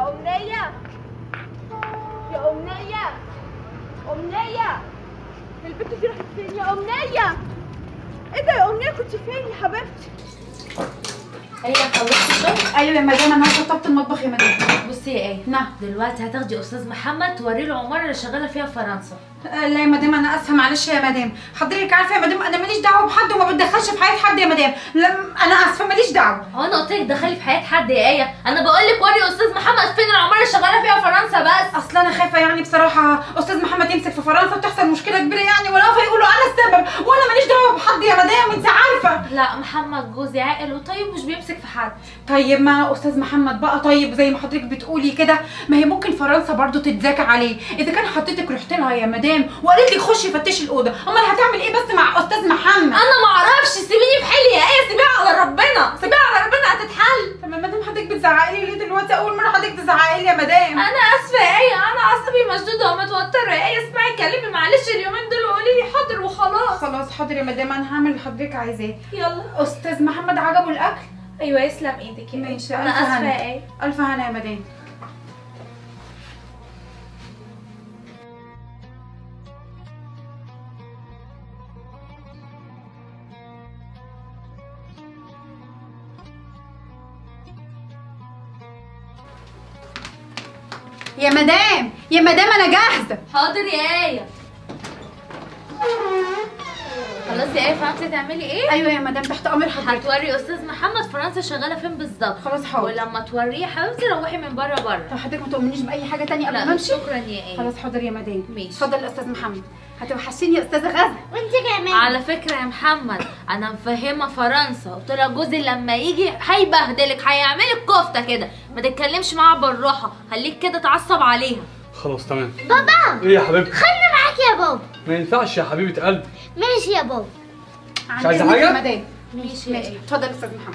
أمنية يا أمنية أمنية البنت دي راحت فين يا أمنية ايه ده يا أمنية كنت فين يا حبيبتي ايه خلصتي الشغل ايوه يا مدام انا شطبت المطبخ يا مدام بصي يا ايه نعم دلوقتي هتاخدي استاذ محمد توري له عماره اللي شغاله فيها في فرنسا آه، لا يا مدام انا اسفه معلش يا مدام حضرتك عارفه يا مدام انا ماليش دعوه بحد وما بتدخلش في حياه حد يا مدام لم انا اسفه ماليش دعوه هو انا قلت لك دخلي في حياه حد يا ايه انا بقول لك وري استاذ محمد فين العماره اللي شغاله فيها في فرنسا بس اصل انا خايفه يعني بصراحه استاذ محمد يمسك في فرنسا وتحصل مشكله كبيره يعني ولا فيقولوا انا السبب وانا ماليش دعوه بحد يا مدام انت عارفه لا محمد جوزي عاقل وطيب مش بيمسك في حد طيب ما استاذ محمد بقى طيب زي ما حضرتك بتقولي كده ما هي ممكن فرنسا برضو تتذاكى عليه اذا كان حضرتك رحت لها يا مدام وقالت لي خشي فتشي الاوضه امال هتعمل ايه بس مع استاذ محمد انا ما اعرفش سيبيني في حالي يا ايه سيبيها على ربنا سيبيها على ربنا هتتحل طب يا مدام حضرتك بتزعقي لي ليه دلوقتي اول مره حضرتك تزعقي لي يا مدام انا اسفه يا ايه انا عصبي مشدوده ومتوتره يا ايه اسمعي كلمي معلش اليومين دول وقولي لي حاضر وخلاص خلاص حاضر يا مدام انا هعمل اللي حضرتك عايزاه يلا استاذ محمد عجبه الاكل ايوه يسلم ايدك يا إيه. ماشي، انا ألف اسفه هنا. يا ايه الف هنا يا مدام يا مدام يا مدام انا جاهزه حاضر يا ايه خلاص يا ايه فهمتي تعملي ايه ايوه يا مدام تحت امر حضرتك هتوري استاذ محمد فرنسا شغاله فين بالظبط خلاص حاضر ولما توريه حبيبتي روحي من بره طب بره حضرتك ما تؤمنيش باي حاجه تانية قبل ما لا امشي شكرا يا ايه خلاص حاضر يا مدام ماشي. اتفضل يا استاذ محمد هتوحشيني يا استاذه غزه وانت كمان على فكره يا محمد انا مفهمه فرنسا قلت لها جوزي لما يجي هيبهدلك هيعملك كفته كده ما تتكلمش معاها بالراحه خليك كده تعصب عليها خلاص تمام بابا ايه يا حبيبتي خلنا معاك يا بابا ما ينفعش يا حبيبه قلبي ماشي يا بابا عن عايزة إذنك يا حاجة؟ مدام ماشي يا ماشي ايه اتفضل يا استاذ محمد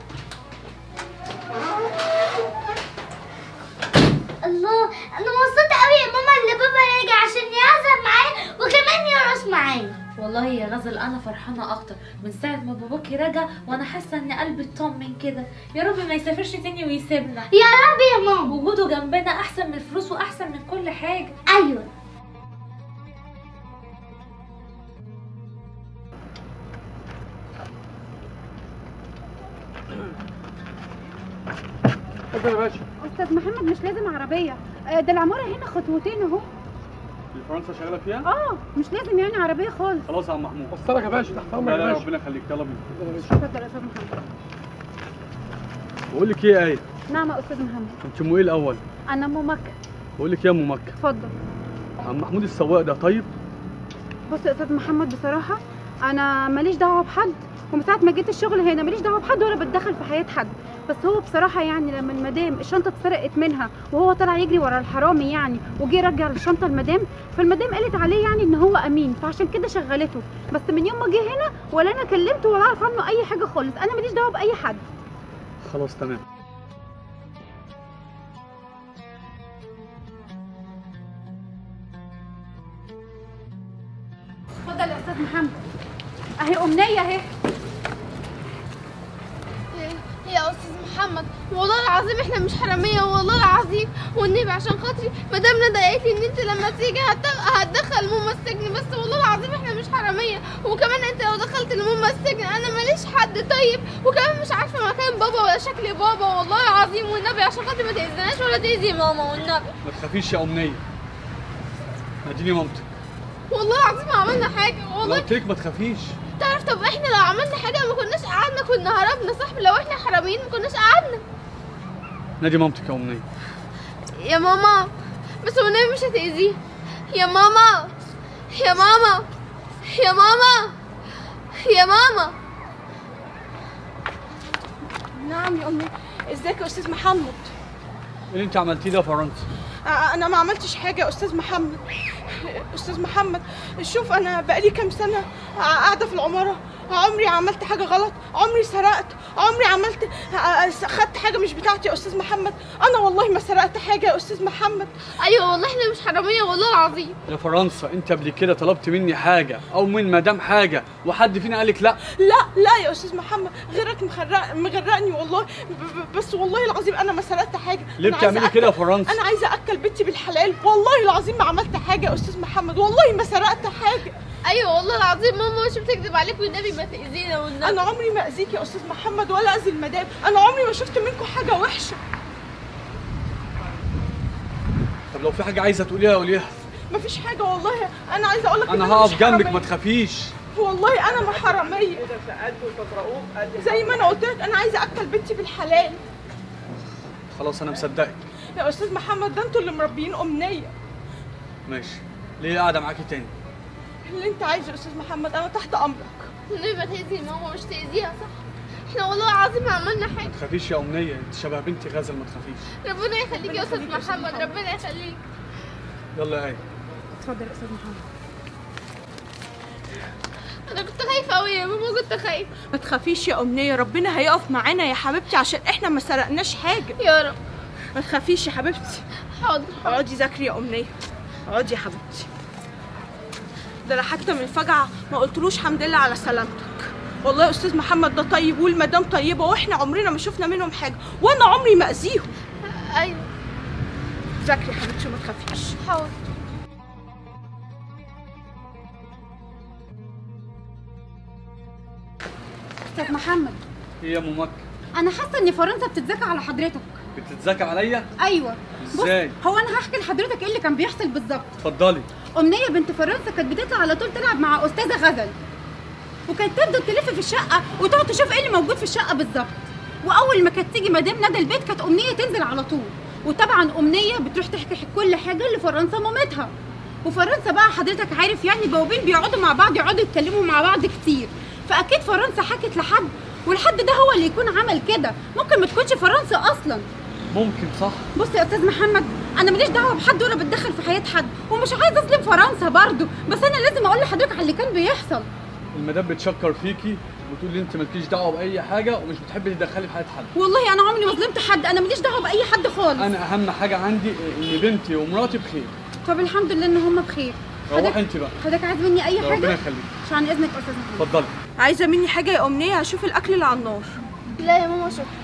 الله انا مبسوطه قوي يا ماما ان بابا راجع عشان يعزم معايا وكمان يرقص معايا والله يا غزل انا فرحانه اكتر من ساعه ما باباكي رجع وانا حاسه ان قلبي اطمن كده يا رب ما يسافرش تاني ويسيبنا يا رب يا ماما وجوده جنبنا احسن من الفلوس واحسن من كل حاجه ايوه اتفضل يا باشا استاذ محمد مش لازم عربيه آه، ده العماره هنا خطوتين اهو اللي فرنسا شغاله فيها اه مش لازم يعني عربيه خالص خلاص يا عم محمود وصلك يا باشا تحت امرك يا باشا ربنا يخليك يلا بينا اتفضل يا استاذ محمد بقول لك ايه يا ايه نعم يا استاذ محمد انت ام ايه الاول انا ام مكه بقول لك ايه يا ام مكه اتفضل عم محمود السواق ده طيب بص يا استاذ محمد بصراحه انا ماليش دعوه بحد ومن ساعه ما جيت الشغل هنا ماليش دعوه بحد ولا بتدخل في حياه حد بس هو بصراحه يعني لما المدام الشنطه اتسرقت منها وهو طلع يجري ورا الحرامي يعني وجه يرجع الشنطه المدام فالمدام قالت عليه يعني ان هو امين فعشان كده شغلته بس من يوم ما جه هنا ولا انا كلمته ولا اعرف عنه اي حاجه خالص انا ماليش دعوه باي حد خلاص تمام اتفضل يا استاذ محمد اهي امنيه اهي يا استاذ محمد والله العظيم احنا مش حراميه والله العظيم والنبي عشان خاطري مدام ندى قالت لي ان انت لما تيجي هت- هتدخل ماما السجن بس والله العظيم احنا مش حراميه وكمان انت لو دخلت لماما السجن انا ماليش حد طيب وكمان مش عارفه مكان بابا ولا شكل بابا والله العظيم والنبي عشان خاطري ما تاذيناش ولا تاذي ماما والنبي ما تخافيش يا امنيه ناديني مامتك والله العظيم ما عملنا حاجه انا والله قلت لك ما تخافيش تعرف طب احنا لو عملنا حاجه ما كناش قعدنا كنا هربنا صح لو احنا حراميين ما كناش قعدنا نادي مامتك يا امنيه يا ماما بس والنبي مش هتأذيه يا ماما يا ماما يا ماما يا ماما نعم يا امي ازيك يا استاذ محمد ايه اللي انت عملتيه ده يا فرنسا آه، انا ما عملتش حاجه يا استاذ محمد استاذ محمد شوف انا بقالي كام سنه قاعده في العماره عمري عملت حاجه غلط عمري سرقت عمري عملت آه، آه، خدت حاجه مش بتاعتي يا استاذ محمد انا والله ما سرقت حاجه يا استاذ محمد ايوه والله احنا مش حراميه والله العظيم يا فرنسا انت قبل كده طلبت مني حاجه او من مدام حاجه وحد فينا قالك لا لا لا يا استاذ محمد غيرك مغرق مغرقني والله ب- ب- بس والله العظيم انا ما سرقت حاجه ليه أنا عايزة بتعملي كده يا أكل- فرنسا انا عايزه اكل بنتي بالحلال والله العظيم ما عملت حاجه يا استاذ محمد والله ما سرقت حاجه ايوه والله العظيم ماما مش بتكذب عليك والنبي ما تاذينا والنبي انا عمري ما اذيك يا استاذ محمد ولا اذي المدام انا عمري ما شفت منكم حاجه وحشه طب لو في حاجه عايزه تقوليها قوليها مفيش حاجه والله انا عايزه اقول لك انا هقف جنبك ما تخافيش والله انا ما حراميه زي ما انا قلت لك انا عايزه اكل بنتي بالحلال خلاص انا مصدقك يا استاذ محمد ده انتوا اللي مربيين امنيه ماشي ليه قاعده معاكي تاني اللي انت عايزه يا استاذ محمد انا تحت امرك والنبي ما تاذي ماما مش تاذيها صح احنا والله العظيم ما عملنا حاجه ما تخافيش يا امنيه انت شبه بنتي غزل ما تخافيش ربنا يخليك يا استاذ محمد ربنا يخليك يلا يا ايه اتفضل يا استاذ محمد انا كنت خايفه قوي يا ماما كنت خايفه ما تخافيش يا امنيه ربنا هيقف معانا يا حبيبتي عشان احنا ما سرقناش حاجه يا رب ما تخافيش يا حبيبتي حاضر اقعدي ذاكري يا امنيه اقعدي يا حبيبتي ده انا حتى من الفجعه ما قلتلوش الحمد لله على سلامتك والله يا استاذ محمد ده طيب والمدام طيبه واحنا عمرنا ما شفنا منهم حاجه وانا عمري ما اذيهم ايوه ذاكري يا حبيبتي وما تخافيش حاضر استاذ محمد ايه يا ام مكه انا حاسه ان فرنسا بتتذاكى على حضرتك بتتذاكى عليا ايوه بص، ازاي هو انا هحكي لحضرتك ايه اللي كان بيحصل بالظبط اتفضلي امنيه بنت فرنسا كانت بتطلع على طول تلعب مع استاذه غزل وكانت تفضل تلف في الشقه وتقعد تشوف ايه اللي موجود في الشقه بالظبط واول ما كانت تيجي مدام ندى البيت كانت امنيه تنزل على طول وطبعا امنيه بتروح تحكي كل حاجه لفرنسا مامتها وفرنسا بقى حضرتك عارف يعني بوابين بيقعدوا مع بعض يقعدوا يتكلموا مع بعض كتير فاكيد فرنسا حكت لحد والحد ده هو اللي يكون عمل كده ممكن ما تكونش فرنسا اصلا ممكن صح بص يا استاذ محمد انا ماليش دعوه بحد ولا بتدخل في حياه حد ومش عايزه اظلم فرنسا برضو بس انا لازم اقول لحضرتك على اللي كان بيحصل المدام بتشكر فيكي وتقول لي انت مالكيش دعوه باي حاجه ومش بتحبي تدخلي في حياه حد والله انا عمري ما ظلمت حد انا ماليش دعوه باي حد خالص انا اهم حاجه عندي ان بنتي ومراتي بخير طب الحمد لله ان هم بخير روحي انت بقى حضرتك عايز مني اي ربنا حاجه يخليك عشان اذنك يا استاذ محمد اتفضلي عايزه مني حاجه يا امنيه هشوف الاكل اللي على النار لا يا ماما شكرا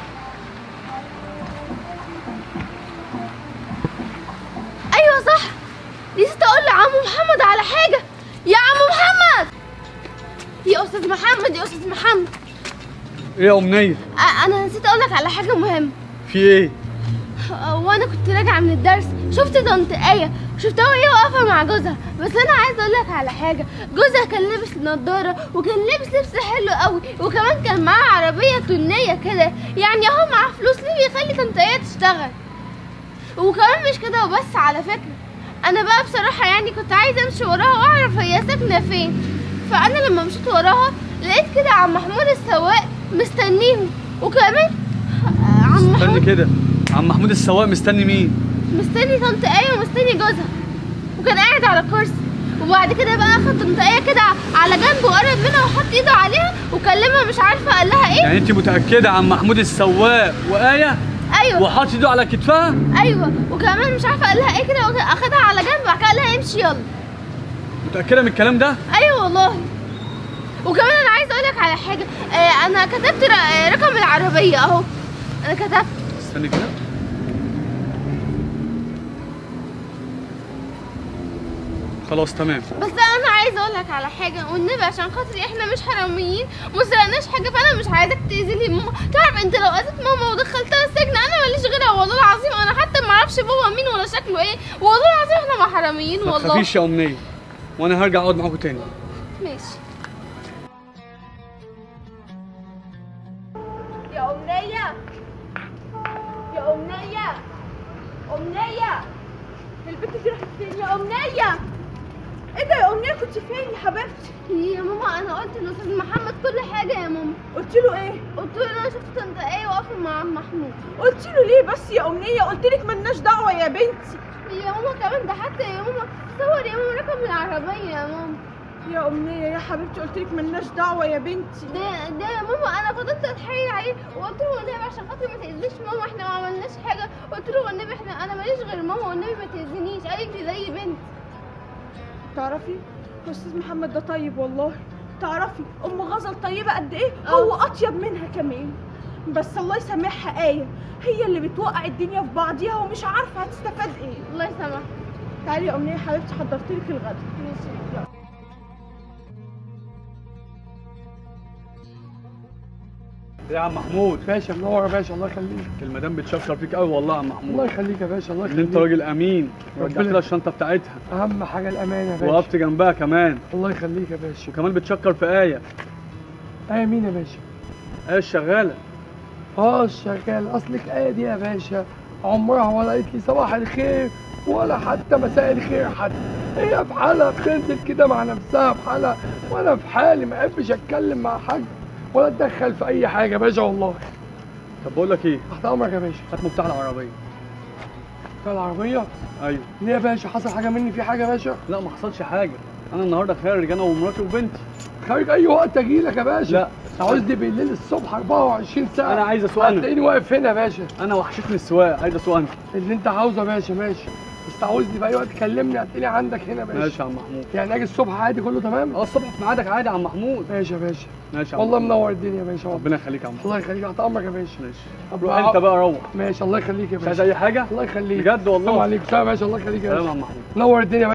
ايوه صح نسيت اقول لعمو محمد على حاجه يا عمو محمد يا استاذ محمد يا استاذ محمد ايه يا امنيه أ- انا نسيت اقول لك على حاجه مهمه في ايه وانا كنت راجعه من الدرس شفت طنط ايه شفتها وهي واقفه مع جوزها بس انا عايزه اقول لك على حاجه جوزها كان لابس نضاره وكان لابس لبس حلو قوي وكمان كان معاه عربيه تنيه كده يعني اهو معاه فلوس ليه بيخلي طنط ايه تشتغل وكمان مش كده وبس على فكره انا بقى بصراحه يعني كنت عايزه امشي وراها واعرف هي ساكنه فين فانا لما مشيت وراها لقيت كده عم محمود السواق مستنيهم وكمان عم محمود استني كده عم محمود السواق مستني مين مستني طنط ايه ومستني جوزها وكان قاعد على كرسي وبعد كده بقى اخد طنط ايه كده على جنب وقرب منها وحط ايده عليها وكلمها مش عارفه قال لها ايه يعني انت متاكده عم محمود السواق وايه ايوه وحاطط ايده على كتفها ايوه وكمان مش عارفه قال لها ايه كده اخدها على جنب وبعد كده قال لها امشي يلا متاكده من الكلام ده ايوه والله وكمان انا عايزه اقول لك على حاجه آه انا كتبت ر- آه، رقم العربيه اهو انا كتبت استني كده خلاص تمام بس انا عايزه اقول لك على حاجه والنبي عشان خاطري احنا مش حراميين وما سرقناش حاجه فانا مش عايزاك تاذي لي ماما تعرف انت لو اذيت ماما ودخلتها السجن انا ماليش غيرها والله العظيم انا حتى ما اعرفش بابا مين ولا شكله ايه والله العظيم احنا ما حراميين ما والله تخافيش يا امنيه وانا هرجع اقعد معاكم تاني ماشي يا أمنية يا أمنية أمنية البنت دي راحت فين يا أمنية ايه ده يا امنيه كنت فين يا حبيبتي يا ماما انا قلت لاستاذ محمد كل حاجه يا ماما قلت له ايه قلت له انا شفت طنط ايه واقفه مع عم محمود قلت له ليه بس يا امنيه قلت لك ملناش دعوه يا بنتي يا ماما كمان ده حتى يا ماما صور يا ماما رقم العربيه يا ماما يا امنيه يا حبيبتي قلت لك ملناش دعوه يا بنتي ده ده يا ماما انا فضلت اتحايل عليه وقلت له والنبي عشان خاطر ما تاذيش ماما احنا ما عملناش حاجه قلت له والنبي احنا انا ماليش غير ماما والنبي ما تاذينيش قال انت زي بنت تعرفي استاذ محمد ده طيب والله تعرفي ام غزل طيبه قد ايه هو اطيب منها كمان بس الله يسامحها ايه هي اللي بتوقع الدنيا في بعضيها ومش عارفه هتستفاد ايه الله يسامحك تعالي يا امنيه يا حبيبتي حضرت لك الغدا ماشي يا عم محمود باشا منور يا باشا الله يخليك المدام بتشكر فيك قوي والله يا عم الله محمود يخليك يا باشا الله ان يخليك انت راجل امين ربنا- رجعت لها الشنطه بتاعتها اهم حاجه الامان يا باشا وقفت جنبها كمان الله يخليك يا باشا وكمان بتشكر في ايه ايه مين يا باشا ايه الشغاله اه شغال اصلك ايه دي يا باشا عمرها ولا قالت لي صباح الخير ولا حتى مساء الخير حتى هي في حالها بتنزل كده مع نفسها في حالها وانا في حالي ما احبش اتكلم مع حد ولا اتدخل في اي حاجه يا باشا والله طب بقول لك ايه تحت امرك يا باشا هات مفتاح العربيه بتاع العربيه ايوه ليه يا باشا حصل حاجه مني في حاجه يا باشا لا ما حصلش حاجه انا النهارده خارج انا ومراتي وبنتي خارج اي وقت اجي لك يا باشا لا. عاوزني بالليل الصبح 24 ساعه انا عايز اسوق انا هتلاقيني واقف هنا يا باشا انا وحشتني السواقه عايز اسوق انا اللي انت عاوزه يا باشا ماشي بس عاوزني في اي وقت تكلمني هتلاقيني عندك هنا يا باشا ماشي يا عم محمود يعني اجي الصبح عادي كله تمام اه الصبح في ميعادك عادي يا عم محمود ماشي يا باشا ماشي يا عم والله محمود. منور الدنيا يا باشا والله. ربنا يخليك يا عم محمود الله يخليك تحت امرك يا باشا ماشي طب روح انت بقى روح ماشي الله يخليك يا مش عايز باشا اي حاجه الله يخليك بجد والله. السلام عليكم سلام يا باشا الله يخليك يا سلام يا باشا عم محمود نور الدنيا يا